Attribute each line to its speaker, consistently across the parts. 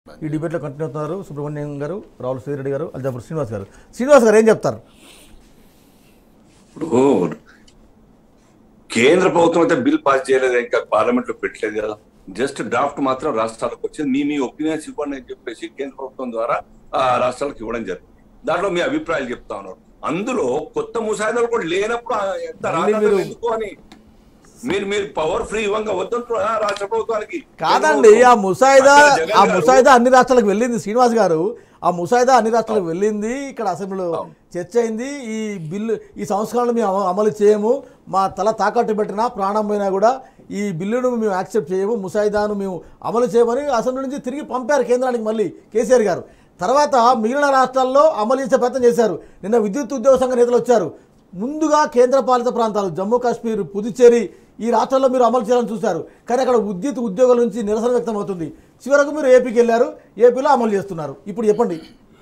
Speaker 1: ఈ డిబేట్లో కంటిన్యూ అవుతున్నారు సుబ్రహ్మణ్యం గారు రావుల శ్రీరెడ్డి గారు అల్జాపూర్ శ్రీనివాస్ గారు శ్రీనివాస్ గారు ఏం చెప్తారు
Speaker 2: ఇప్పుడు కేంద్ర ప్రభుత్వం అయితే బిల్ పాస్ చేయలేదు ఇంకా పార్లమెంట్ లో పెట్టలేదు కదా జస్ట్ డ్రాఫ్ట్ మాత్రం రాష్ట్రాలకు వచ్చింది మీ మీ ఒపీనియన్స్ ఇవ్వండి అని చెప్పేసి కేంద్ర ప్రభుత్వం ద్వారా ఆ రాష్ట్రాలకు ఇవ్వడం జరిగింది దాంట్లో మీ అభిప్రాయాలు చెప్తా ఉన్నారు అందులో కొత్త ముసాయిదాలు కూడా లేనప్పుడు ఆ ఎంత
Speaker 1: మళ్ళీ
Speaker 2: రాజధాని
Speaker 1: మీరు-
Speaker 2: ఎందుకు అని మీరు మీరు పవర్ ఫ్రీ ఇవ్వంగా వద్దంటున్నారా రాష్ట్ర ప్రభుత్వానికి
Speaker 1: కాదండి ఆ ముసాయిదా
Speaker 2: అక్కడ జగన్
Speaker 1: ఆ
Speaker 2: గారు-
Speaker 1: ముసాయిదా అన్ని రాష్ట్రాలకు వెళ్ళింది శ్రీనివాస్ గారు ఆ ముసాయిదా అన్ని రాష్ట్రాలకు వెళ్ళింది ఇక్కడ అసెంబ్లీలో చర్చ అయింది ఈ బిల్లు ఈ సంస్కరణలు మేము అమ- అమలు చేయము మా తల తాకట్టు పెట్టినా ప్రాణం పోయినా కూడా ఈ బిల్లును మేము యాక్సెప్ట్ చేయము ముసాయిదాను మేము అమలు చేయమని అసెంబ్లీ నుంచి తిరిగి పంపారు కేంద్రానికి మళ్ళీ కేసీఆర్ గారు తర్వాత మిగిలిన రాష్ట్రాల్లో అమలు చేసే ప్రయత్నం చేశారు నిన్న విద్యుత్ ఉద్యోగ సంఘ నేతలు వచ్చారు ముందుగా కేంద్ర పాలిత ప్రాంతాలు జమ్మూ కాశ్మీర్ పుదుచ్చేరి ఈ రాష్ట్రాల్లో మీరు అమలు చేయాలని చూశారు కానీ అక్కడ విద్యుత్ ఉద్యోగుల నుంచి నిరసన వ్యక్తం అవుతుంది చివరకు మీరు ఏపీకి వెళ్ళారు ఏపీలో అమలు చేస్తున్నారు ఇప్పుడు చెప్పండి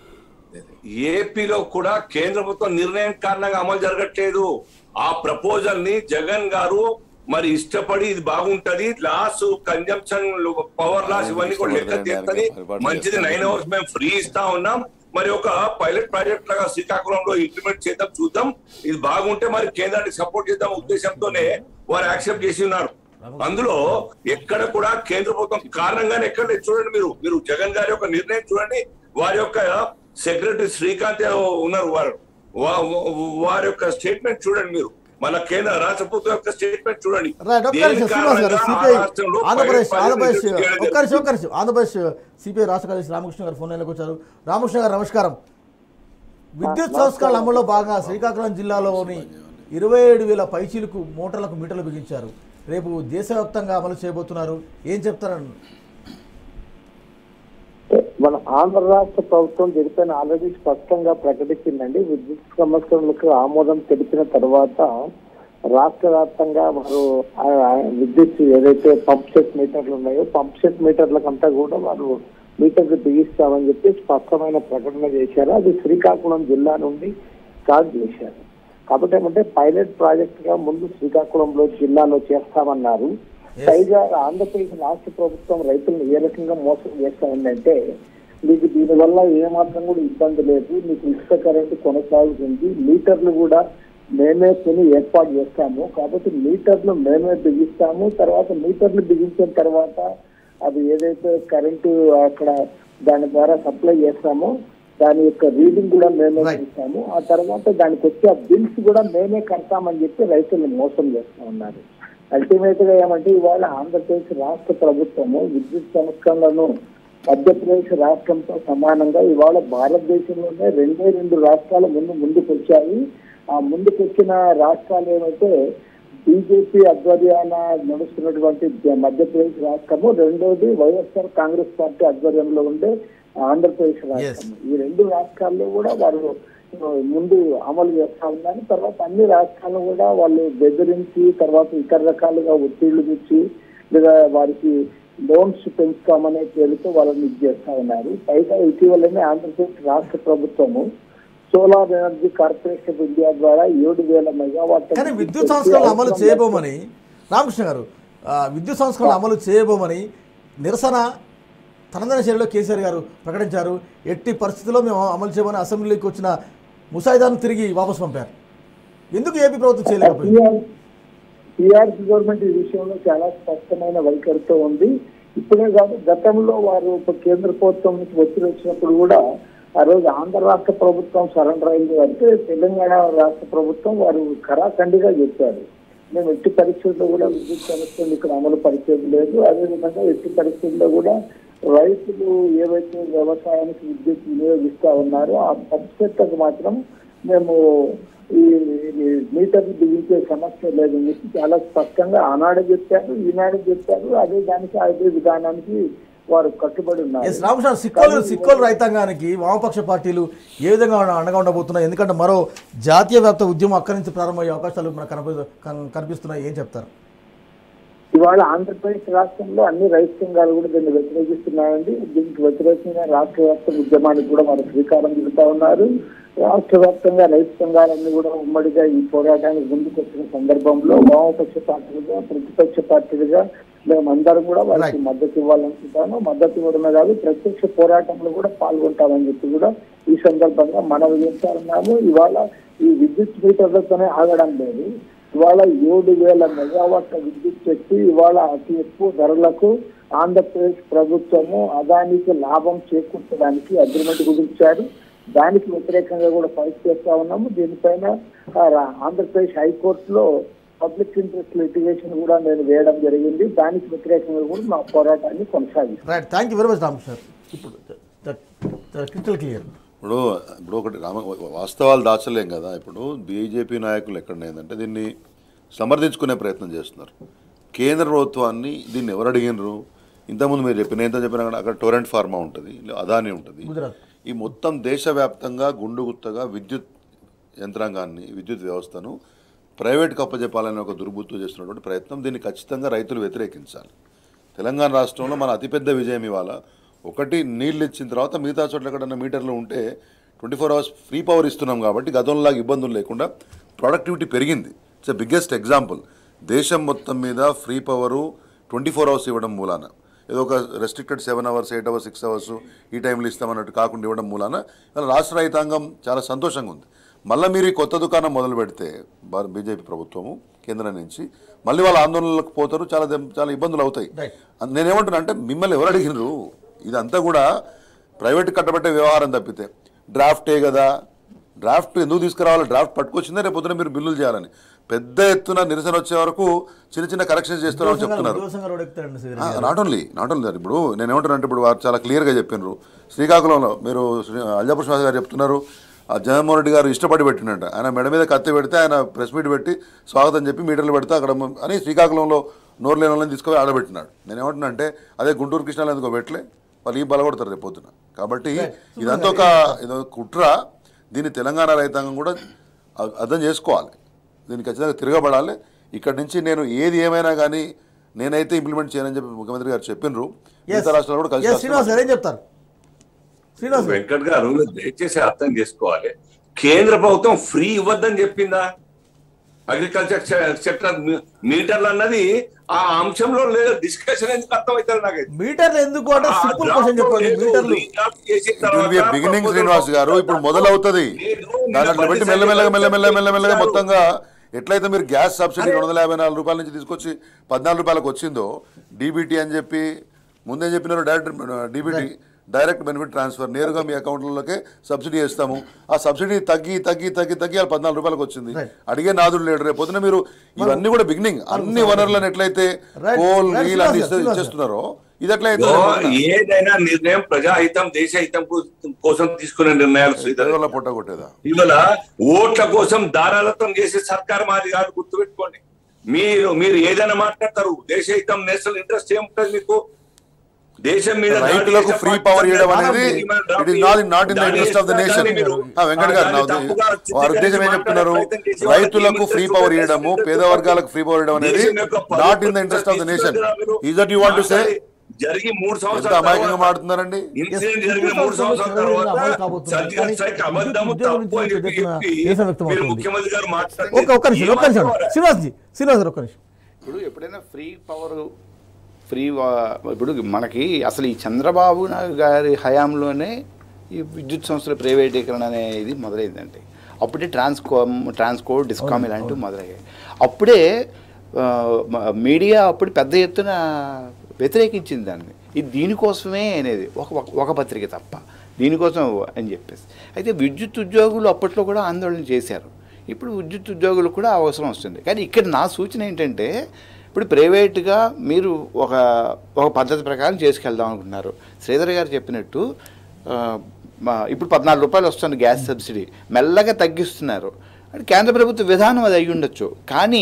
Speaker 2: ఏపీలో కూడా కేంద్ర ప్రభుత్వం నిర్ణయం కారణంగా అమలు జరగట్లేదు ఆ ప్రపోజల్ ని జగన్ గారు మరి ఇష్టపడి ఇది బాగుంటది లాస్ కన్జంప్షన్ పవర్ లాస్ ఇవన్నీ కూడా లెక్క తీస్తుంది మంచిది నైన్ అవర్స్ మేము ఫ్రీ ఇస్తా ఉన్నాం మరి ఒక పైలట్ ప్రాజెక్ట్ లాగా శ్రీకాకుళంలో ఇంప్లిమెంట్ చేద్దాం చూద్దాం ఇది బాగుంటే మరి కేంద్రానికి సపోర్ట్ చేద్దాం ఉద్దేశంతోనే వారు యాక్సెప్ట్ చేసి ఉన్నారు అందులో ఎక్కడ కూడా కేంద్ర ప్రభుత్వం కారణంగానే ఎక్కడ లేదు. చూడండి మీరు మీరు జగన్ గారి యొక్క నిర్ణయం చూడండి వారి యొక్క సెక్రటరీ శ్రీకాంత్ యాదవ్ ఉన్నారు వారు వా- వా- వారి యొక్క స్టేట్మెంట్ చూడండి మీరు మన కేంద్ర రాష్ట్ర ప్రభుత్వం యొక్క స్టేట్మెంట్ చూడండి
Speaker 1: రైట్ ఒక్క
Speaker 2: దేని
Speaker 1: నిమిషం శ్రీనివాస్ గారు
Speaker 2: కారణంగా ఆ
Speaker 1: సిపిఐ
Speaker 2: రాష్ట్రంలో
Speaker 1: ఆంధ్రప్రదేశ్
Speaker 2: పైలట్
Speaker 1: ఆంధ్రప్రదేశ్
Speaker 2: ప్రాజెక్ట్ చేయడం
Speaker 1: ఒక్క నిమిషం ఒక్క నిమిషం ఆంధ్రప్రదేశ్ సిపిఐ రాష్ట్ర కార్యదర్శి రామకృష్ణ గారు ఫోన్ లైన్లోకి వచ్చారు రామకృష్ణ గారు నమస్కారం విద్యుత్ సంస్కరణ అమల్లో భాగంగా శ్రీకాకుళం జిల్లాలోని ఇరవై ఏడు వేల పైచీలకు మోటార్లకు మీటర్లు బిగించారు రేపు దేశవ్యాప్తంగా అమలు చేయబోతున్నారు ఏం చెప్తారని
Speaker 3: మన ఆంధ్ర రాష్ట్ర ప్రభుత్వం దీనిపైన ఆల్రెడీ స్పష్టంగా ప్రకటించిందండి విద్యుత్ సంస్కరణలకు ఆమోదం తెలిపిన తర్వాత రాష్ట్ర వ్యాప్తంగా వారు ఆ విద్యుత్ ఏదైతే పంప్ సెట్ మీటర్లు ఉన్నాయో పంప్ సెట్ మీటర్లకంతా కూడా వారు మీటర్లు బిగిస్తామని చెప్పి స్పష్టమైన ప్రకటన చేశారు అది శ్రీకాకుళం జిల్లా నుండి స్టార్ట్ చేశారు కాబట్టి ఏమంటే పైలట్ ప్రాజెక్ట్ గా ముందు శ్రీకాకుళంలో జిల్లాలో చేస్తామన్నారు పైగా ఆంధ్రప్రదేశ్ రాష్ట్ర ప్రభుత్వం రైతులను ఏ రకంగా మోసం చేస్తా ఉందంటే మీకు దీనివల్ల ఏమాత్రం కూడా ఇబ్బంది లేదు మీకు ఇసుక కరెంటు కొనసాగుతుంది మీటర్లు కూడా మేమే కొని ఏర్పాటు చేస్తాము కాబట్టి మీటర్లు మేమే బిగిస్తాము తర్వాత మీటర్లు బిగించిన తర్వాత అది ఏదైతే కరెంటు అక్కడ దాని ద్వారా సప్లై చేస్తామో దాని యొక్క రీడింగ్ కూడా మేమే
Speaker 1: Right.
Speaker 3: ఇస్తాము ఆ తర్వాత దానికి వచ్చే బిల్స్ కూడా మేమే కడతామని చెప్పి రైతులను మోసం చేస్తా ఉన్నారు అల్టిమేట్ గా ఏమంటే ఇవాళ ఆంధ్రప్రదేశ్ రాష్ట్ర ప్రభుత్వము విద్యుత్ సంస్కరణలను మధ్యప్రదేశ్ రాష్ట్రంతో సమానంగా ఇవాళ భారతదేశంలోనే రెండే రెండు రాష్ట్రాలు ముందు ముందుకు వచ్చాయి ఆ ముందుకు వచ్చిన రాష్ట్రాలు ఏమైతే బీజేపీ ఆధ్వర్యాన నడుస్తున్నటువంటి జ- మధ్యప్రదేశ్ రాష్ట్రము రెండోది వైఎస్ఆర్ కాంగ్రెస్ పార్టీ ఆధ్వర్యంలో ఉండే ఆంధ్రప్రదేశ్ రాష్ట్రం ఈ రెండు రాష్ట్రాల్లో కూడా వారు ఆ, ముందు అమలు చేస్తా ఉన్నారు తర్వాత అన్ని రాష్ట్రాలు కూడా వాళ్ళు బెదిరించి తర్వాత ఇతర రకాలుగా ఒత్తిళ్లు ఇచ్చి లేదా వారికి లోన్స్ పెంచుతామనే పేరుతో వాళ్ళని ఇది చేస్తా ఉన్నారు పైగా ఇటీవలనే ఆంధ్రప్రదేశ్ రాష్ట్ర ప్రభుత్వము solar energy corporation of India ద్వారా ఏడు వేల మెగావాట్
Speaker 1: కానీ విద్యుత్ సంస్కరణలు అమలు చేయబోమని రామకృష్ణ గారు ఆ, విద్యుత్ సంస్కరణలు అమలు చేయబోమని నిరసన తనందన శైలిలో కేసీఆర్ గారు ప్రకటించారు ఎట్టి పరిస్థితుల్లో మేము అమలు చేయమని అసెంబ్లీకి వచ్చిన ముసాయిదాను తిరిగి వాపసు పంపారు ఎందుకు ఏపీ ప్రభుత్వం చేయలేకపోయింది
Speaker 3: టీఆర్ఎస్ గవర్నమెంట్ ఈ విషయంలో చాలా స్పష్టమైన వైఖరితో ఉంది ఇప్పుడే కాదు గతంలో వారు ఒక కేంద్ర ప్రభుత్వం నుంచి ఒత్తిడి వచ్చినప్పుడు కూడా ఆ రోజు ఆంధ్ర రాష్ట్ర ప్రభుత్వం సరెండర్ అయింది అంటే తెలంగాణ రాష్ట్ర ప్రభుత్వం వారు ఖరాఖండిగా చెప్పారు మేము ఎట్టి పరిస్థితుల్లో కూడా విద్యుత్ సమస్యలు ఇక్కడ అమలు పరిచేది లేదు అదేవిధంగా ఎట్టి పరిస్థితుల్లో కూడా రైతులు ఏవైతే వ్యవసాయానికి విద్యుత్ వినియోగిస్తా ఉన్నారో ఆ సబ్సెట్లకు మాత్రం మేము ఈ ఈ మీటర్లు బిగించే సమస్య లేదని చెప్పి చాలా స్పష్టంగా ఆనాడు చెప్పారు ఈనాడు చెప్పారు అదే దానికి అదే విధానానికి వారు కట్టుబడి ఉన్నారు
Speaker 1: ఎస్ రామకృష్ణ సిక్కోలు సిక్కోలు రైతాంగానికి వామపక్ష పార్టీలు ఏ విధంగా అండగా ఉండబోతున్నాయి ఎందుకంటే మరో జాతీయ వ్యాప్త ఉద్యమం అక్కడి నుంచి ప్రారంభమయ్యే అవకాశాలు మనకు కనప కన్- కనిపిస్తున్నాయి ఏం చెప్తారు
Speaker 3: ఇవాళ ఆంధ్రప్రదేశ్ రాష్ట్రంలో అన్ని రైతు సంఘాలు కూడా దీన్ని వ్యతిరేకిస్తున్నాయండి దీనికి వ్యతిరేకంగా రాష్ట్ర వ్యాప్త ఉద్యమానికి కూడా వారు శ్రీకారం చుడుతా ఉన్నారు రాష్ట్ర వ్యాప్తంగా రైతు సంఘాలన్నీ కూడా ఉమ్మడిగా ఈ పోరాటానికి ముందుకు వచ్చిన సందర్భంలో వామపక్ష పార్టీలుగా ప్రతిపక్ష పార్టీలుగా మేమందరం కూడా వారికి
Speaker 1: Right.
Speaker 3: మద్దతు ఇవ్వాలనుకుంటాను మద్దతు ఇవ్వడమే కాదు ప్రత్యక్ష పోరాటంలో కూడా పాల్గొంటామని చెప్పి కూడా ఈ సందర్భంగా మనవి చేస్తారన్నాము ఇవాళ ఈ విద్యుత్ మీటర్లతోనే ఆగడం లేదు ఇవాళ ఏడు వేల మెగావాట్ల విద్యుత్ శక్తి ఇవాళ అతి ఎక్కువ ధరలకు ఆంధ్రప్రదేశ్ ప్రభుత్వము అదానికి లాభం చేకూర్చడానికి అగ్రిమెంట్ కుదిర్చారు దానికి వ్యతిరేకంగా కూడా ఫైట్ చేస్తా ఉన్నాము దీనిపైన ఆ, రా- ఆంధ్రప్రదేశ్ హైకోర్టులో పబ్లిక్ ఇంట్రెస్ట్ లిటిగేషన్ కూడా నేను వేయడం జరిగింది దానికి వ్యతిరేకంగా కూడా మా పోరాటాన్ని కొనసాగిస్తాం
Speaker 1: right thank you very much Ram sir ఇప్పుడు క్రిస్టల్ క్లియర్
Speaker 4: ఇప్పుడు ఇప్పుడు ఒకటి రామ వాస్తవాలు దాచలేం కదా ఇప్పుడు బీజేపీ నాయకులు ఎక్కడ ఏంటంటే దీన్ని సమర్థించుకునే ప్రయత్నం చేస్తున్నారు కేంద్ర ప్రభుత్వాన్ని దీన్ని ఎవరు అడిగినరు ఇంతకుముందు మీరు చెప్పిన ఎంత చెప్పినా కూడా అక్కడ టొరెంట్ ఫార్మా ఉంటుంది అదాని ఉంటుంది
Speaker 1: గుజరాత్
Speaker 4: ఈ మొత్తం దేశవ్యాప్తంగా గుండుగుత్తగా విద్యుత్ యంత్రాంగాన్ని విద్యుత్ వ్యవస్థను ప్రైవేట్కి అప్పచెప్పాలనే ఒక దుర్బుత్తు చేస్తున్నటువంటి ప్రయత్నం దీన్ని ఖచ్చితంగా రైతులు వ్యతిరేకించాలి తెలంగాణ రాష్ట్రంలో మన అతిపెద్ద విజయం ఇవాళ ఒకటి నీళ్ళు ఇచ్చిన తర్వాత మిగతా చోట్ల ఎక్కడన్నా మీటర్లు ఉంటే twenty four hours free power ఇస్తున్నాం కాబట్టి గతంలాగా ఇబ్బందులు లేకుండా ప్రొడక్టివిటీ పెరిగింది ఇట్స్ బిగ్గెస్ట్ ఎగ్జాంపుల్ దేశం మొత్తం మీద free power twenty four hours ఇవ్వడం మూలాన ఏదో ఒక restricted seven hours eight hours six hours ఈ టైంలో ఇస్తామన్నట్టు కాకుండా ఇవ్వడం మూలాన ఇవాళ రాష్ట్ర రైతాంగం చాలా సంతోషంగా ఉంది మళ్ళీ మీరు ఈ కొత్త దుకాణం మొదలు పెడితే భార- బీజేపీ ప్రభుత్వము కేంద్రం నుంచి మళ్ళీ వాళ్ళ ఆందోళనలకు పోతారు చాలా దెం- చాలా ఇబ్బందులు అవుతాయి
Speaker 1: Right.
Speaker 4: అన్- నేనేమంటున్నా అంటే మిమ్మల్ని ఎవరు అడిగినరు ఇదంతా కూడా ప్రైవేట్ కట్టబట్టే వ్యవహారం తప్పితే డ్రాఫ్టే కదా డ్రాఫ్ట్ ఎందుకు తీసుకురావాలి డ్రాఫ్ట్ పట్టుకొచ్చిందే రేపు పొద్దున మీరు బిల్లులు చేయాలని పెద్ద ఎత్తున నిరసన వచ్చే వరకు చిన్న చిన్న కరెక్షన్స్ చేస్తున్నారని చెప్తున్నారు
Speaker 1: ఉద్యోగంగా రోడ్ ఎక్కుతారండి Sridhar
Speaker 4: not only not only sir ఇప్పుడు నేను ఏమంటానంటే ఇప్పుడు వారు చాలా క్లియర్గా చెప్పినారు శ్రీకాకుళంలో మీరు శ్రీ అల్జాపూర్ శ్వాస గారు చెప్తున్నారు ఆ జగన్మోహన్ రెడ్డి గారు ఇష్టపడి పెట్టినట్ట ఆయన మెడ మీద కత్తి పెడితే ఆయన ప్రెస్ మీట్ పెట్టి స్వాగతం చెప్పి మీటర్లు పెడితే అక్కడ మ- అని శ్రీకాకుళంలో నోరు లేని వాళ్ళని తీసుకొని ఆడబెట్టినాడు నేను ఏమంటున్నా అంటే అదే గుంటూరు కృష్ణాలు ఎందుకో పెట్టలే వాళ్ళు ఈ బలగొడతారు రేపు పొద్దున కాబట్టి ఇదంతా ఒక ఇదొక కుట్ర దీన్ని తెలంగాణ రైతాంగం కూడా అ- అర్థం చేసుకోవాలి దీన్ని ఖచ్చితంగా తిరగబడాలి ఇక్కడి నుంచి నేను ఏది ఏమైనా కానీ నేనైతే ఇంప్లిమెంట్ చేయనని చెప్పి ముఖ్యమంత్రి గారు చెప్పినరు మిగతా రాష్ట్రాలు కూడా కలిసి
Speaker 1: ఎస్ శ్రీనివాస్ గారు ఏం చెప్తారు శ్రీనివాస్ గారు
Speaker 2: వెంకట్ గారు మీరు దయచేసి అర్థం చేసుకోవాలి కేంద్ర ప్రభుత్వం ఫ్రీ ఇవ్వద్దని చెప్పిందా అగ్రికల్చర్ సెక్టర్ మీటర్లు అన్నది ఆ అంశంలో లేదు డిస్కషన్ ఎందుకు అర్థమవుతుంది నాకైతే
Speaker 1: మీటర్లు ఎందుకు అంటే
Speaker 2: ఆ
Speaker 1: సింపుల్
Speaker 2: draft
Speaker 1: క్వశ్చన్ చెప్పండి
Speaker 2: లేదు,
Speaker 1: మీటర్లు
Speaker 2: redraft చేసిన
Speaker 4: ఇట్ విల్ బి
Speaker 2: తర్వాత
Speaker 4: బిగినింగ్
Speaker 2: proposal
Speaker 4: శ్రీనివాస్ గారు ఇప్పుడు మొదలవుతుంది
Speaker 2: లేదు,
Speaker 4: దాని అట్లా పెట్టి
Speaker 2: నిన్న
Speaker 4: మెల్లమెల్లగా
Speaker 2: పది
Speaker 4: మెల్లమెల్లగా మెల్లమెల్లగా
Speaker 2: సార్లు
Speaker 4: మొత్తంగా ఎట్లయితే మీరు గ్యాస్ సబ్సిడీ రెండు వందల యాభై నాలుగు రూపాయల నుంచి తీసుకొచ్చి పద్నాలుగు రూపాయలకు వచ్చిందో డీబీటీ అని చెప్పి ముందే చెప్పినారు direct DBT direct benefit transfer నేరుగా మీ అకౌంట్లలోకే సబ్సిడీ ఇస్తాము ఆ సబ్సిడీ తగ్గి తగ్గి తగ్గి తగ్గి అది పద్నాలుగు రూపాయలకు వచ్చింది
Speaker 1: Right.
Speaker 4: అడిగే నాదుడు లేడు రేపు పొద్దున మీరు ఇవన్నీ కూడా బిగినింగ్ అన్ని వనరులను ఎట్లయితే
Speaker 1: Right.
Speaker 4: కోల్
Speaker 1: Right,
Speaker 4: నీళ్ళు అన్ని
Speaker 1: శ్రీనివాస్ గారు,
Speaker 4: ఇచ్చేస్తున్నారో ఇది ఎట్లయితే
Speaker 2: ఓ, ఏదైనా నిర్ణయం ప్రజాహితం దేశహితం కు- కోసం తీసుకునే నిర్ణయాలు శ్రీధర్
Speaker 4: పేదోళ్ళ పొట్ట కొట్టేదా
Speaker 2: ఇవాళ ఓట్ల కోసం దారాలతం చేసే సర్కార్ మాది కాదు గుర్తుపెట్టుకోండి మీరు మీరు ఏదైనా మాట్లాడతారు దేశహితం నేషనల్ ఇంట్రెస్ట్ ఏముంటుంది మీకు దేశం మీద దాడి
Speaker 4: రైతులకు
Speaker 2: చేసే
Speaker 4: ఫ్రీ
Speaker 2: పార్టీ
Speaker 4: పవర్ ఇవ్వడం
Speaker 2: దాడి
Speaker 4: అనేది
Speaker 2: చేసే
Speaker 4: it is not not in the
Speaker 2: దాడి
Speaker 4: ఇంట్రెస్ట్ ఆఫ్ ద
Speaker 2: చేసే
Speaker 4: నేషన్
Speaker 2: దాన్ని మీరు,
Speaker 4: వెంకట్ గారు నా
Speaker 2: దాన్ని తప్పుగా
Speaker 4: వారి ఉద్దేశం ఏం చెప్తున్నారు
Speaker 2: ప్రయత్నం చేసే వాళ్ళకి
Speaker 4: రైతులకు
Speaker 2: ఏం
Speaker 4: ఫ్రీ
Speaker 2: interest
Speaker 4: పవర్
Speaker 2: ఉందో
Speaker 4: ఇవ్వడము
Speaker 2: దేశం
Speaker 4: పేద
Speaker 2: యొక్క
Speaker 4: వర్గాలకు ఫ్రీ పవర్ ఇవ్వడం అనేది
Speaker 2: దేశం యొక్క
Speaker 4: not in the interest of the nation is that you want to say
Speaker 2: జరిగి మూడు
Speaker 4: ఎంత
Speaker 2: సంవత్సరాల
Speaker 4: అమాయకంగా
Speaker 2: తర్వాత
Speaker 4: మాట్లాడుతున్నారండి
Speaker 2: ఇన్సిడెంట్ జరిగిన మూడు సంవత్సరాల తర్వాత సర్జికల్ స్ట్రైక్ అబద్ధము తప్పు అని చెప్పి చెప్పి మీరు ముఖ్యమంత్రి గారు మాట్లాడితే
Speaker 1: ఒక ఒక్క నిమిషం ఒక్క నిమిషం శ్రీనివాస్ జీ శ్రీనివాస్ గారు ఒక్క నిమిషం
Speaker 5: ఇప్పుడు ఎప్పుడైనా ఫ్రీ పవర్ ఫ్రీ వా- ఇప్పుడు మనకి అసలు ఈ చంద్రబాబు నాయుడు గారి హయాంలోనే ఈ విద్యుత్ సంస్థల ప్రైవేటీకరణ అనేది మొదలైందండి అప్పుడే ట్రాన్స్కోమ్ ట్రాన్స్కో డిస్కామ్ ఇలాంటివి మొదలయ్యాయి అప్పుడే ఆ, మ- మీడియా అప్పుడు పెద్ద ఎత్తున వ్యతిరేకించింది దాన్ని ఇది దీనికోసమే అనేది ఒక ఒక- ఒక పత్రిక తప్ప దీనికోసం అని చెప్పేసి అయితే విద్యుత్ ఉద్యోగులు అప్పట్లో కూడా ఆందోళన చేశారు ఇప్పుడు విద్యుత్ ఉద్యోగులకు కూడా అవసరం వస్తుంది కానీ ఇక్కడ నా సూచన ఏంటంటే ఇప్పుడు ప్రైవేట్గా మీరు ఒక ఒక పద్ధతి ప్రకారం చేసుకెళ్దాం అనుకుంటున్నారు శ్రీధర్ గారు చెప్పినట్టు ఆ, మా- ఇప్పుడు పద్నాలుగు రూపాయలు వస్తుంది గ్యాస్ సబ్సిడీ మెల్లగా తగ్గిస్తున్నారు అంటే కేంద్ర ప్రభుత్వ విధానం అది అయి ఉండొచ్చు కానీ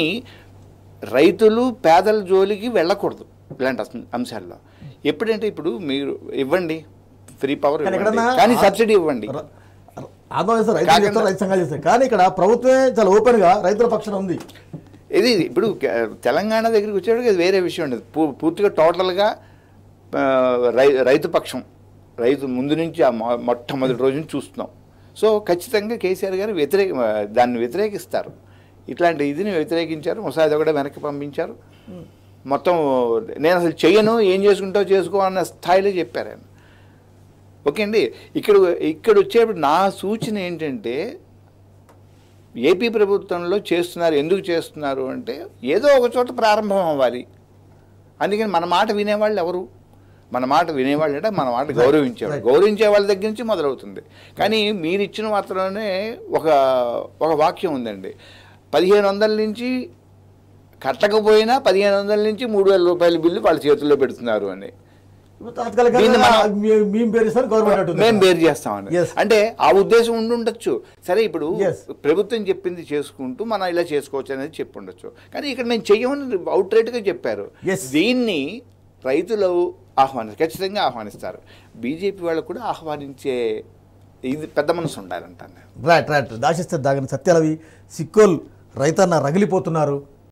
Speaker 5: రైతులు పేదల జోలికి వెళ్ళకూడదు ఇలాంటి అం- అంశాల్లో ఎప్పుడంటే ఇప్పుడు మీరు ఇవ్వండి ఫ్రీ పవర్
Speaker 1: కానీ
Speaker 5: ఇవ్వండి
Speaker 1: ఎక్కడన్నా
Speaker 5: కానీ సబ్సిడీ ఇవ్వండి
Speaker 1: ర- ర- ఆందోళన చేస్తారు రైతులు
Speaker 5: కాకినాడ-
Speaker 1: చేస్తారు రైతు సంఘాలు చేస్తారు కానీ ఇక్కడ ప్రభుత్వమే చాలా ఓపెన్ గా రైతుల పక్షాన ఉంది
Speaker 5: ఇది ఇప్పుడు కే- తెలంగాణ దగ్గరికి వచ్చేటప్పుడు ఇది వేరే విషయం ఉండదు పూ- పూర్తిగా టోటల్గా ఆ, రై రైతు పక్షం రైతు ముందు నుంచి ఆ మొ- మొట్టమొదటి రోజు నుంచి చూస్తున్నాం సో ఖచ్చితంగా కేసీఆర్ గారు వ్యతిరేక దాన్ని వ్యతిరేకిస్తారు ఇట్లాంటి ఇదిని వ్యతిరేకించారు ముసాయిదా కూడా వెనక్కి పంపించారు మొత్తం నేను అసలు చెయ్యను ఏం చేసుకుంటావు చేసుకో అన్న స్థాయిలో చెప్పారు ఆయన ఓకే అండి ఇక్కడ ఇక్కడ వచ్చేప్పుడు నా సూచన ఏంటంటే ఏపీ ప్రభుత్వంలో చేస్తున్నారు ఎందుకు చేస్తున్నారు అంటే ఏదో ఒక చోట ప్రారంభం అవ్వాలి అందుకని మన మాట వినేవాళ్ళు ఎవరు మన మాట వినేవాళ్ళు అంటే మన మాట గౌరవించేవాళ్ళు గౌరవించే వాళ్ళ దగ్గర నుంచి మొదలవుతుంది కానీ మీరు ఇచ్చిన వార్తలోనే ఒక ఒక వాక్యం ఉందండి పదిహేను వందల నుంచి కట్టకపోయినా పదిహేను వందల నుంచి మూడు వేల రూపాయల బిల్లు వాళ్ళ చేతుల్లో పెడుతున్నారు అని దీన్ని
Speaker 1: తాత్కాలికంగా
Speaker 5: మనం-
Speaker 1: మీ- మేము పేరుస్తాను గవర్నమెంట్ అంటుంది.
Speaker 5: మేము బేర్ చేస్తామని
Speaker 1: Yes.
Speaker 5: అంటే ఆ ఉద్దేశం ఉండి ఉండొచ్చు సరే ఇప్పుడు
Speaker 1: Yes.
Speaker 5: ప్రభుత్వం చెప్పింది చేసుకుంటూ మనం ఇలా చేసుకోవచ్చు అనేది చెప్పి ఉండొచ్చు కానీ ఇక్కడ మేము చెయ్యమని అవుట్ గా చెప్పారు
Speaker 1: Yes.
Speaker 5: దీన్ని రైతులు ఆహ్వాని ఖచ్చితంగా ఆహ్వానిస్తారు బీజేపీ వాళ్ళు కూడా ఆహ్వానించే ఇది పెద్ద మనసు ఉండాలంటాను నేను
Speaker 1: రైట్ రైట్ దాశిస్తే దాగని సత్యాలవి సిక్కోల్ రైతన్న రగిలిపోతున్నారు